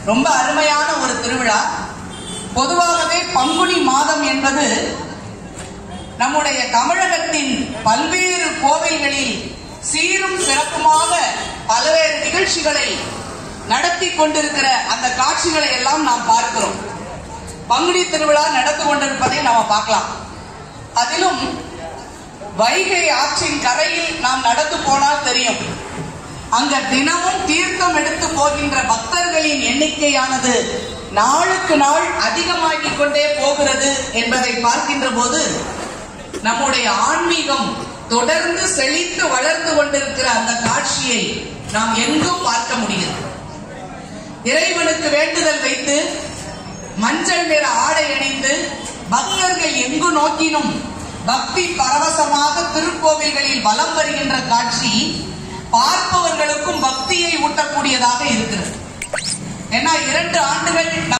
ரொம்ப அருமையான ஒரு திருவிழா பொதுவாகவே பங்குனி மாதம் என்பது நம்முடைய தமிழகத்தின் பல்வேறு கோவில்களில் சீரும் சிறப்புமாக பல்வேறு நிகழ்ச்சிகளை நடத்தி கொண்டிருக்கிற அந்த காட்சிகளை எல்லாம் நாம் பார்க்கிறோம் பங்குனி திருவிழா நடந்து கொண்டிருப்பதை நாம பார்க்கலாம் அதிலும் வைகை ஆற்றின் கரையில் நாம் நடந்து போனால் தெரியும் அங்க தினமும் தீர்த்தம் எடுத்து போகின்ற பக்தர்களின் எண்ணிக்கையானது நாளுக்கு நாள் அதிகமாகிக் கொண்டே போகிறது என்பதை பார்க்கின்ற போது நம்முடைய ஆன்மீகம் தொடர்ந்து செழித்து வளர்ந்து கொண்டிருக்கிற அந்த காட்சியை நாம் எங்கும் பார்க்க முடியும் இறைவனுக்கு வேண்டுதல் வைத்து மஞ்சள் நிற ஆடை அணிந்து பக்தர்கள் எங்கு நோக்கினும் பக்தி பரவசமாக திருக்கோவில்களில் வலம் வருகின்ற காட்சி பார்ப்பவர்களுக்கும் பக்தியை ஊட்டக்கூடியதாக இருக்கிறது ஏன்னா இரண்டு ஆண்டுகள்